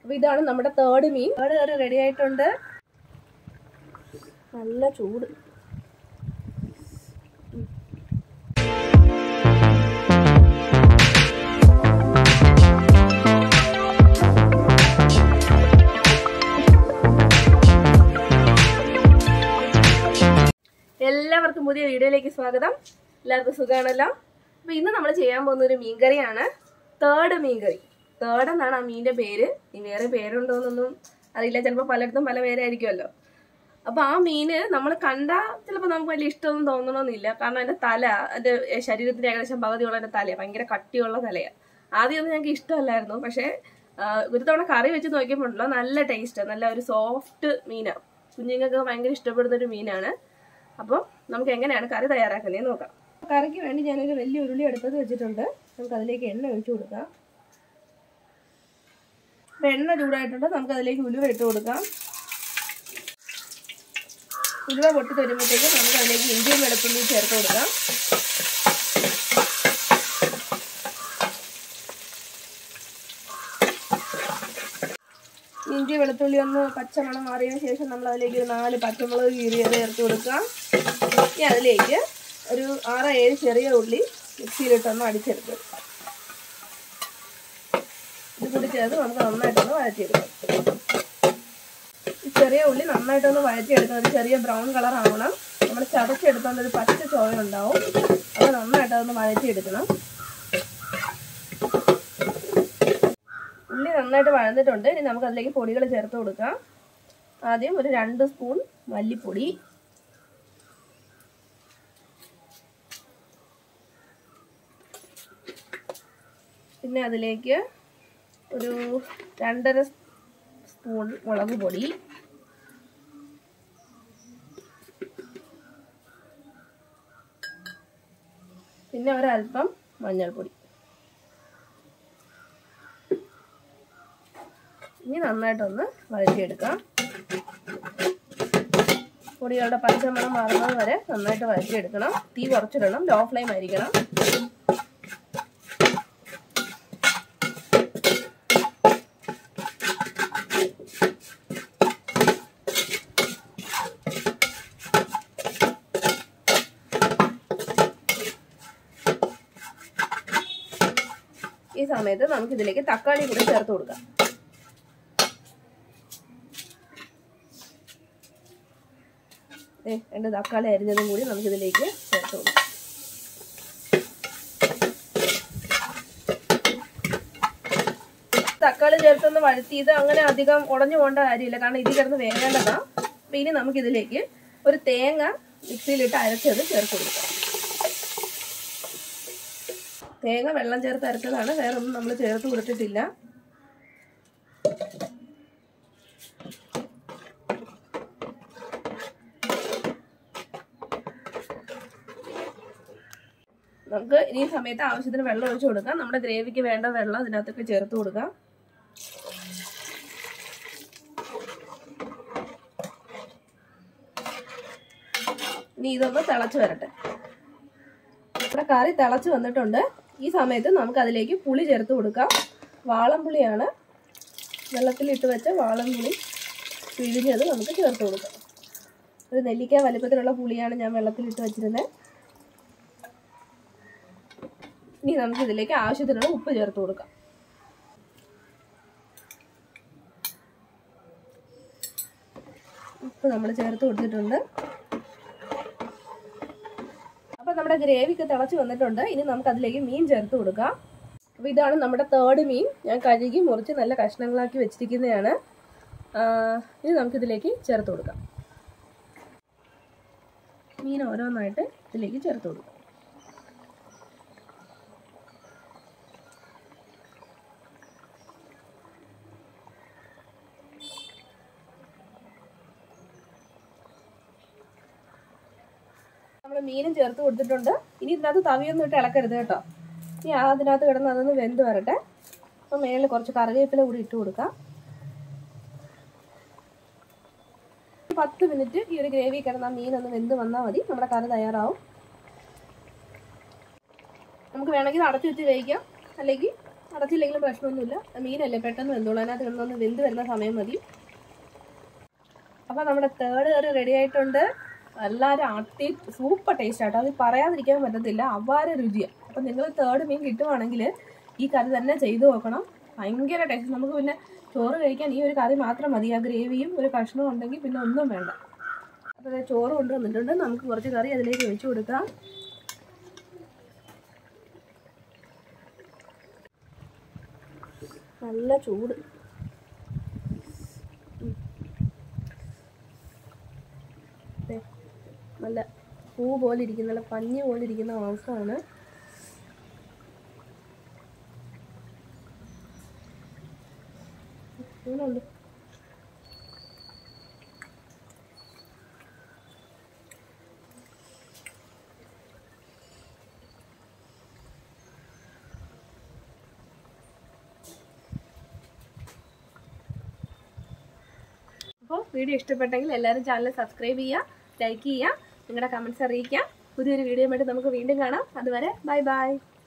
അപ്പൊ ഇതാണ് നമ്മുടെ തേർഡ് മീൻ തേർഡ് കറി റെഡി ആയിട്ടുണ്ട് നല്ല ചൂട് എല്ലാവർക്കും പുതിയ വീഡിയോയിലേക്ക് സ്വാഗതം എല്ലാവർക്കും സുഖമാണല്ലോ അപ്പൊ ഇന്ന് നമ്മൾ ചെയ്യാൻ പോകുന്ന ഒരു മീൻകറിയാണ് തേർഡ് മീൻകറി തേർഡ് എന്നാണ് ആ മീനിന്റെ പേര് ഈ വേറെ പേരുണ്ടോന്നൊന്നും അറിയില്ല ചിലപ്പോൾ പലയിടത്തും പല പേരായിരിക്കുമല്ലോ അപ്പൊ ആ മീന് നമ്മൾ കണ്ടാൽ ചിലപ്പോൾ നമുക്ക് വലിയ ഇഷ്ടമൊന്നും തോന്നണമെന്നില്ല കാരണം അതിന്റെ തല അതിന്റെ ശരീരത്തിന്റെ ഏകദേശം പകുതിയുള്ള അതിന്റെ തലയാണ് ഭയങ്കര കട്ടിയുള്ള തലയാണ് ആദ്യമൊന്നും ഞങ്ങൾക്ക് ഇഷ്ടമല്ലായിരുന്നു പക്ഷേ ആ, ഒരു തവണ കറി വെച്ച് നോക്കിയപ്പോഴല്ലോ നല്ല ടേസ്റ്റ് നല്ല ഒരു സോഫ്റ്റ് മീനാണ് കുഞ്ഞുങ്ങൾക്ക് ഭയങ്കര ഇഷ്ടപ്പെടുന്ന ഒരു മീനാണ് അപ്പോൾ നമുക്ക് എങ്ങനെയാണ് കറി തയ്യാറാക്കുന്നത് നോക്കാം കറിക്ക് വേണ്ടി ഞാനൊരു വലിയ ഉരുളി അടുപ്പത്ത് വെച്ചിട്ടുണ്ട് നമുക്ക് അതിലേക്ക് എണ്ണ ഒഴിച്ചു കൊടുക്കാം അപ്പൊ എണ്ണ ചൂടായിട്ടുണ്ട് നമുക്ക് അതിലേക്ക് ഉലുവ ഇട്ട് കൊടുക്കാം ഉലുവ പൊട്ടി തരുമ്പോഴത്തേക്ക് നമുക്ക് അതിലേക്ക് ഇഞ്ചിയും വെളുത്തുള്ളിയും ചേർത്ത് കൊടുക്കാം ഇഞ്ചി വെളുത്തുള്ളി ഒന്ന് പച്ചമണം മാറിയതിന് ശേഷം നമ്മൾ അതിലേക്ക് ഒരു നാല് പച്ചമുളക് കീറിയത് ചേർത്ത് കൊടുക്കാം ഇനി അതിലേക്ക് ഒരു ആറ് ഏഴ് ചെറിയ ഉള്ളി മിക്സിയിലിട്ടൊന്ന് അടിച്ചെടുക്കും ഇത് കൂടി ചേർത്ത് നമുക്ക് നന്നായിട്ടൊന്ന് വഴറ്റിയെടുക്കാം ഈ ചെറിയ ഉള്ളി നന്നായിട്ടൊന്ന് വഴറ്റിയെടുക്കണം ഒരു ചെറിയ ബ്രൗൺ കളർ ആവണം നമ്മൾ ചതച്ചെടുത്തോണ്ട് ഒരു പച്ച ചോയ ഉണ്ടാവും അത് നന്നായിട്ട് അതൊന്ന് വഴറ്റിയെടുക്കണം ഉള്ളി നന്നായിട്ട് വഴന്നിട്ടുണ്ട് ഇനി നമുക്ക് അതിലേക്ക് പൊടികൾ ചേർത്ത് കൊടുക്കാം ആദ്യം ഒരു രണ്ട് സ്പൂൺ മല്ലിപ്പൊടി പിന്നെ അതിലേക്ക് ഒരു രണ്ടര സ്പൂൺ മുളക് പൊടി പിന്നെ ഒരല്പം മഞ്ഞൾപ്പൊടി ഇനി നന്നായിട്ടൊന്ന് വഴറ്റിയെടുക്കാം പൊടികളുടെ പച്ചമണം മാറുന്നത് വരെ നന്നായിട്ട് വഴറ്റിയെടുക്കണം തീ കുറച്ചിടണം ലോ ഫ്ലെയിം ആയിരിക്കണം ഈ സമയത്ത് നമുക്ക് ഇതിലേക്ക് തക്കാളി കൂടി ചേർത്ത് കൊടുക്കാം ദേ, രണ്ട് തക്കാളി അരിഞ്ഞതും കൂടി നമുക്ക് ഇതിലേക്ക് ചേർത്ത് കൊടുക്കാം തക്കാളി ചേർത്തൊന്ന് വഴറ്റി ഇത് അങ്ങനെ അധികം ഉടഞ്ഞു പോകേണ്ട കാര്യമില്ല കാരണം ഇതിൽ കിടന്ന് വേകേണ്ടതാ അപ്പൊ ഇനി നമുക്ക് ഇതിലേക്ക് ഒരു തേങ്ങ മിക്സിയിലിട്ട് അരച്ചത് ചേർത്ത് കൊടുക്കാം തേങ്ങ വെള്ളം ചേർത്ത് അരച്ചതാണ് വേറെ ഒന്നും നമ്മൾ ചേർത്ത് കൊടുത്തിട്ടില്ല നമുക്ക് ഈ സമയത്ത് ആവശ്യത്തിന് വെള്ളം ഒഴിച്ചു കൊടുക്കാം നമ്മുടെ ഗ്രേവിക്ക് വേണ്ട വെള്ളം അതിനകത്തൊക്കെ ചേർത്ത് കൊടുക്കാം ഇനി ഇതൊന്ന് തിളച്ച് വരട്ടെ നമ്മുടെ കറി തിളച്ച് വന്നിട്ടുണ്ട് ഈ സമയത്ത് നമുക്ക് അതിലേക്ക് പുളി ചേർത്ത് കൊടുക്കാം വാളംപുളിയാണ് വെള്ളത്തിലിട്ട് വെച്ച വാളംപുളി പിഴിഞ്ഞത് നമുക്ക് ചേർത്ത് കൊടുക്കാം ഒരു നെല്ലിക്ക വലിപ്പത്തിലുള്ള പുളിയാണ് ഞാൻ വെള്ളത്തിലിട്ട് വെച്ചിരുന്നത് ഇനി നമുക്ക് ഇതിലേക്ക് ആവശ്യത്തിനുള്ള ഉപ്പ് ചേർത്ത് കൊടുക്കാം ഉപ്പ് നമ്മൾ ചേർത്ത് കൊടുത്തിട്ടുണ്ട് അപ്പൊ നമ്മുടെ ഗ്രേവിക്ക് തിളച്ച് വന്നിട്ടുണ്ട് ഇനി നമുക്ക് അതിലേക്ക് മീൻ ചേർത്ത് കൊടുക്കാം അപ്പൊ ഇതാണ് നമ്മുടെ തേർഡ് മീൻ ഞാൻ കഴുകി മുറിച്ച് നല്ല കഷ്ണങ്ങളാക്കി വെച്ചിരിക്കുന്നതാണ് ആ, ഇനി നമുക്കിതിലേക്ക് ചേർത്ത് കൊടുക്കാം മീൻ ഓരോന്നായിട്ട് ഇതിലേക്ക് ചേർത്ത് കൊടുക്കാം നമ്മൾ മീനും ചേർത്ത് കൊടുത്തിട്ടുണ്ട് ഇനി ഇതിനകത്ത് തവിയൊന്നും ഇട്ട് ഇളക്കരുത് കേട്ടോ ഇനി അതിനകത്ത് കിടന്ന് അതൊന്ന് വെന്ത് വരട്ടെ അപ്പോൾ മേളിൽ കുറച്ച് കറിവേപ്പില കൂടി ഇട്ട് കൊടുക്കാം പത്ത് മിനിറ്റ് ഈ ഒരു ഗ്രേവി കിടന്ന ആ മീൻ ഒന്ന് വെന്ത് വന്നാൽ മതി നമ്മുടെ കറി തയ്യാറാവും നമുക്ക് വേണമെങ്കിൽ ഇത് അടച്ചു വെച്ച് വേവിക്കാം അല്ലെങ്കിൽ അടച്ചില്ലെങ്കിലും പ്രശ്നമൊന്നുമില്ല മീനല്ലേ പെട്ടെന്ന് വെന്തോളൂ അതിനകത്ത് കിടന്നൊന്ന് വെന്ത് വരുന്ന സമയം മതി അപ്പോൾ നമ്മുടെ തേർഡ് കറി റെഡി ആയിട്ടുണ്ട് എല്ലാവരും അട്ടി സൂപ്പർ ടേസ്റ്റ് ആട്ടോ അത് പറയാതിരിക്കാൻ പറ്റത്തില്ല അപാര രുചിയാണ് അപ്പം നിങ്ങൾ തേർഡ് മീൻ കിട്ടുവാണെങ്കിൽ ഈ കറി തന്നെ ചെയ്തു നോക്കണം ഭയങ്കര ടേസ്റ്റ് നമുക്ക് പിന്നെ ചോറ് കഴിക്കാൻ ഈ ഒരു കറി മാത്രം മതി ആ ഗ്രേവിയും ഒരു കഷ്ണവും ഉണ്ടെങ്കിൽ പിന്നെ ഒന്നും വേണ്ട അപ്പോൾ ദേ ചോറ് കൊണ്ടുവന്നിട്ടുണ്ട് നമുക്ക് കുറച്ച് കറി അതിലേക്ക് ഒഴിച്ചു കൊടുക്കാം നല്ല ചൂട് ഉം. ദേ, നല്ല പൂ പോലെ ഇരിക്കുന്ന നല്ല പഞ്ഞി പോലെ ഇരിക്കുന്ന മാംസമാണ് ഇങ്ങനുണ്ട് അപ്പോൾ വീഡിയോ ഇഷ്ടപ്പെട്ടെങ്കിൽ എല്ലാവരും ചാനൽ സബ്സ്ക്രൈബ് ചെയ്യുക ലൈക്ക് ചെയ്യുക നിങ്ങളുടെ കമൻസ് അറിയിക്കുക പുതിയൊരു വീഡിയോ ആയിട്ട് നമുക്ക് വീണ്ടും കാണാം അതുവരെ ബൈ ബൈ